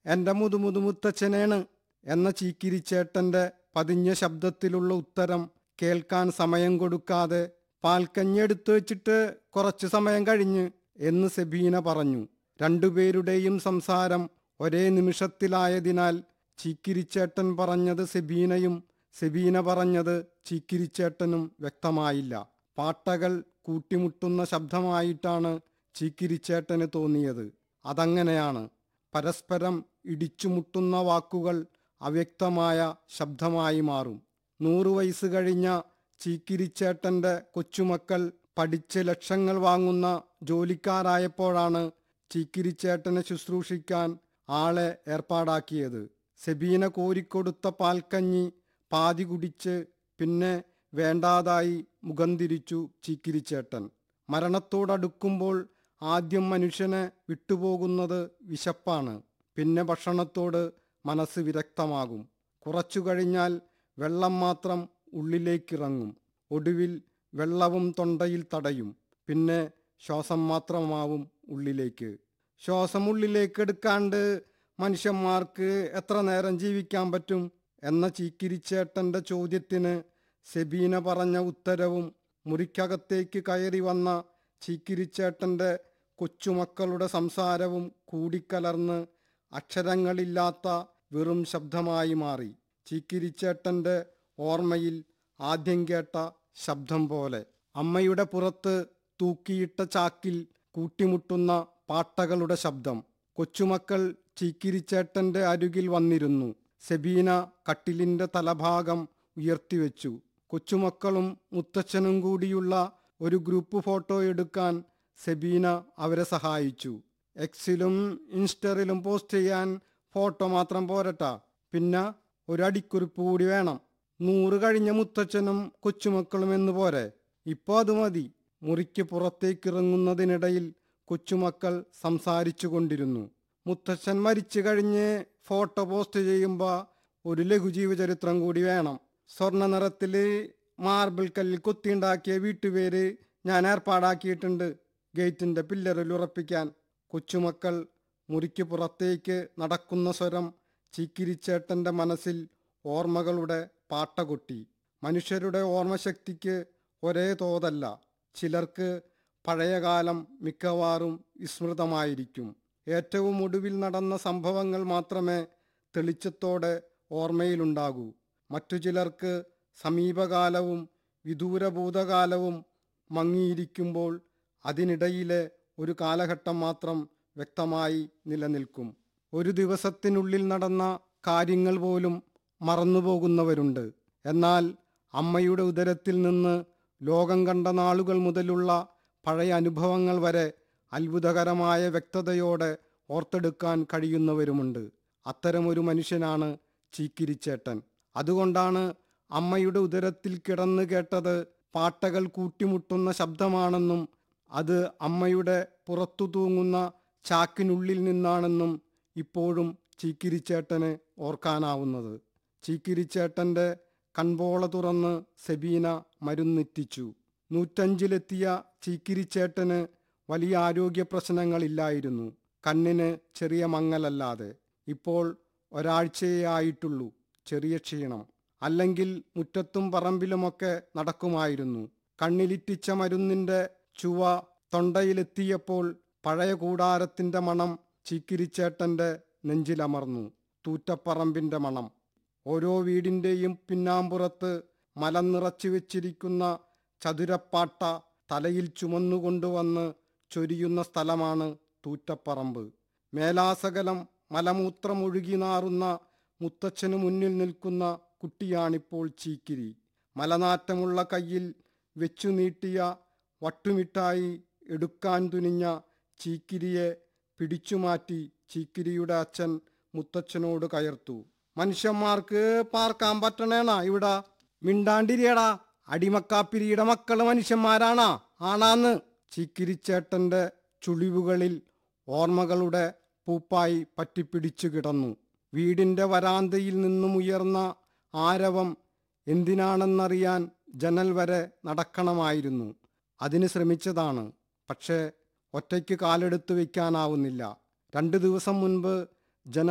എന്റെ മുതുമുതുമുത്തച്ഛനാണ് എന്ന ചീക്കിരിച്ചേട്ടന്റെ പതിഞ്ഞ ശബ്ദത്തിലുള്ള ഉത്തരം കേൾക്കാൻ സമയം കൊടുക്കാതെ പാൽക്കഞ്ഞി എടുത്തു വെച്ചിട്ട് കുറച്ചു സമയം കഴിഞ്ഞ് എന്ന് സെബീന പറഞ്ഞു രണ്ടുപേരുടെയും സംസാരം ഒരേ നിമിഷത്തിലായതിനാൽ ചീക്കിരിച്ചേട്ടൻ പറഞ്ഞത് സെബീനയും സെബീന പറഞ്ഞത് ചീക്കിരിച്ചേട്ടനും വ്യക്തമായില്ല പാട്ടകൾ കൂട്ടിമുട്ടുന്ന ശബ്ദമായിട്ടാണ് ചീക്കിരിച്ചേട്ടന് തോന്നിയത് അതങ്ങനെയാണ് പരസ്പരം ഇടിച്ചുമുട്ടുന്ന വാക്കുകൾ അവ്യക്തമായ ശബ്ദമായി മാറും നൂറു വയസ്സ് കഴിഞ്ഞ ചീക്കിരിച്ചേട്ടന്റെ കൊച്ചുമക്കൾ പഠിച്ച് ലക്ഷങ്ങൾ വാങ്ങുന്ന ജോലിക്കാരായപ്പോഴാണ് ചീക്കിരിച്ചേട്ടനെ ശുശ്രൂഷിക്കാൻ ആളെ ഏർപ്പാടാക്കിയത് സെബീന കോരിക്കൊടുത്ത പാൽക്കഞ്ഞി പാതി കുടിച്ച് പിന്നെ വേണ്ടാതായി മുഖം തിരിച്ചു ചീക്കിരിച്ചേട്ടൻ മരണത്തോടടുക്കുമ്പോൾ ആദ്യം മനുഷ്യനെ വിട്ടുപോകുന്നത് വിശപ്പാണ് പിന്നെ ഭക്ഷണത്തോട് മനസ്സ് വിരക്തമാകും കുറച്ചു കഴിഞ്ഞാൽ വെള്ളം മാത്രം ഉള്ളിലേക്കിറങ്ങും ഒടുവിൽ വെള്ളവും തൊണ്ടയിൽ തടയും പിന്നെ ശ്വാസം മാത്രമാവും ഉള്ളിലേക്ക് ശ്വാസം ഉള്ളിലേക്ക് എടുക്കാണ്ട് മനുഷ്യന്മാർക്ക് എത്ര നേരം ജീവിക്കാൻ പറ്റും എന്ന ചീക്കിരിച്ചേട്ടന്റെ ചോദ്യത്തിന് സെബീന പറഞ്ഞ ഉത്തരവും മുറിക്കകത്തേക്ക് കയറി വന്ന ചീക്കിരിച്ചേട്ടന്റെ കൊച്ചുമക്കളുടെ സംസാരവും കൂടിക്കലർന്ന് അക്ഷരങ്ങളില്ലാത്ത വെറും ശബ്ദമായി മാറി ചീക്കിരിച്ചേട്ടന്റെ ഓർമ്മയിൽ ആദ്യം കേട്ട ശബ്ദം പോലെ അമ്മയുടെ പുറത്ത് തൂക്കിയിട്ട ചാക്കിൽ കൂട്ടിമുട്ടുന്ന പാട്ടകളുടെ ശബ്ദം കൊച്ചുമക്കൾ ചീക്കിരിച്ചേട്ടന്റെ അരുകിൽ വന്നിരുന്നു സെബീന കട്ടിലിന്റെ തലഭാഗം ഉയർത്തിവെച്ചു കൊച്ചുമക്കളും മുത്തച്ഛനും കൂടിയുള്ള ഒരു ഗ്രൂപ്പ് ഫോട്ടോ എടുക്കാൻ സെബീന അവരെ സഹായിച്ചു എക്സിലും ഇൻസ്റ്ററിലും പോസ്റ്റ് ചെയ്യാൻ ഫോട്ടോ മാത്രം പോരട്ടാ പിന്നെ ഒരു അടിക്കുറിപ്പ് കൂടി വേണം നൂറ് കഴിഞ്ഞ മുത്തച്ഛനും കൊച്ചുമക്കളും എന്ന് പോരെ ഇപ്പൊ അത് മതി മുറിക്ക് പുറത്തേക്കിറങ്ങുന്നതിനിടയിൽ കൊച്ചുമക്കൾ സംസാരിച്ചു കൊണ്ടിരുന്നു മുത്തച്ഛൻ മരിച്ചു കഴിഞ്ഞ് ഫോട്ടോ പോസ്റ്റ് ചെയ്യുമ്പോൾ ഒരു ലഘുജീവചരിത്രം കൂടി വേണം സ്വർണ്ണ നിറത്തില് മാർബിൾ കല്ലിൽ കൊത്തിയുണ്ടാക്കിയ വീട്ടുപേര് ഞാൻ ഏർപ്പാടാക്കിയിട്ടുണ്ട് ഗേറ്റിന്റെ പില്ലറിൽ ഉറപ്പിക്കാൻ കൊച്ചുമക്കൾ മുറിക്ക് പുറത്തേക്ക് നടക്കുന്ന സ്വരം ചീക്കിരിച്ചേട്ടന്റെ മനസ്സിൽ ഓർമ്മകളുടെ പാട്ട കൊട്ടി മനുഷ്യരുടെ ഓർമ്മശക്തിക്ക് ഒരേ തോതല്ല ചിലർക്ക് പഴയകാലം മിക്കവാറും വിസ്മൃതമായിരിക്കും ഏറ്റവും ഒടുവിൽ നടന്ന സംഭവങ്ങൾ മാത്രമേ തെളിച്ചത്തോടെ ഓർമ്മയിലുണ്ടാകൂ മറ്റു ചിലർക്ക് സമീപകാലവും വിദൂരഭൂതകാലവും മങ്ങിയിരിക്കുമ്പോൾ അതിനിടയിലെ ഒരു കാലഘട്ടം മാത്രം വ്യക്തമായി നിലനിൽക്കും ഒരു ദിവസത്തിനുള്ളിൽ നടന്ന കാര്യങ്ങൾ പോലും മറന്നുപോകുന്നവരുണ്ട് എന്നാൽ അമ്മയുടെ ഉദരത്തിൽ നിന്ന് ലോകം കണ്ട നാളുകൾ മുതലുള്ള പഴയ അനുഭവങ്ങൾ വരെ അത്ഭുതകരമായ വ്യക്തതയോടെ ഓർത്തെടുക്കാൻ കഴിയുന്നവരുമുണ്ട് അത്തരമൊരു മനുഷ്യനാണ് ചീക്കിരിച്ചേട്ടൻ അതുകൊണ്ടാണ് അമ്മയുടെ ഉദരത്തിൽ കിടന്നു കേട്ടത് പാട്ടകൾ കൂട്ടിമുട്ടുന്ന ശബ്ദമാണെന്നും അത് അമ്മയുടെ പുറത്തു തൂങ്ങുന്ന ചാക്കിനുള്ളിൽ നിന്നാണെന്നും ഇപ്പോഴും ചീക്കിരിച്ചേട്ടന് ഓർക്കാനാവുന്നത് ചീക്കിരിച്ചേട്ടന്റെ കൺപോള തുറന്ന് സെബീന മരുന്നെത്തിച്ചു നൂറ്റഞ്ചിലെത്തിയ ചീക്കിരിച്ചേട്ടന് വലിയ ആരോഗ്യ പ്രശ്നങ്ങളില്ലായിരുന്നു കണ്ണിന് ചെറിയ മങ്ങലല്ലാതെ ഇപ്പോൾ ഒരാഴ്ചയേ ആയിട്ടുള്ളൂ ചെറിയ ക്ഷീണം അല്ലെങ്കിൽ മുറ്റത്തും പറമ്പിലുമൊക്കെ നടക്കുമായിരുന്നു കണ്ണിലിറ്റിച്ച മരുന്നിന്റെ ചുവ തൊണ്ടയിലെത്തിയപ്പോൾ പഴയ കൂടാരത്തിന്റെ മണം ചീക്കിരിച്ചേട്ടന്റെ നെഞ്ചിലമർന്നു തൂറ്റപ്പറമ്പിന്റെ മണം ഓരോ വീടിന്റെയും പിന്നാമ്പുറത്ത് മലം നിറച്ചു വെച്ചിരിക്കുന്ന ചതുരപ്പാട്ട തലയിൽ ചുമന്നുകൊണ്ടുവന്ന് ചൊരിയുന്ന സ്ഥലമാണ് തൂറ്റപ്പറമ്പ് മേലാസകലം മലമൂത്രമൊഴുകി നാറുന്ന മുത്തച്ഛനു മുന്നിൽ നിൽക്കുന്ന കുട്ടിയാണിപ്പോൾ ചീക്കിരി മലനാറ്റമുള്ള കയ്യിൽ വെച്ചു നീട്ടിയ വട്ടുമിഠായി എടുക്കാൻ തുനിഞ്ഞ ചീക്കിരിയെ പിടിച്ചുമാറ്റി ചീക്കിരിയുടെ അച്ഛൻ മുത്തച്ഛനോട് കയർത്തു മനുഷ്യന്മാർക്ക് പാർക്കാൻ പറ്റണേണാ ഇവിടെ മിണ്ടാണ്ടിരിയടാ അടിമക്കാപ്പിരിയുടെ മക്കള് മനുഷ്യന്മാരാണാ ആണാന്ന് ചീക്കിരിച്ചേട്ടന്റെ ചുളിവുകളിൽ ഓർമ്മകളുടെ പൂപ്പായി പറ്റിപ്പിടിച്ചു കിടന്നു വീടിന്റെ വരാന്തയിൽ നിന്നും ഉയർന്ന ആരവം എന്തിനാണെന്നറിയാൻ ജനൽ വരെ നടക്കണമായിരുന്നു അതിന് ശ്രമിച്ചതാണ് പക്ഷേ ഒറ്റയ്ക്ക് കാലെടുത്ത് വയ്ക്കാനാവുന്നില്ല രണ്ടു ദിവസം മുൻപ് ജന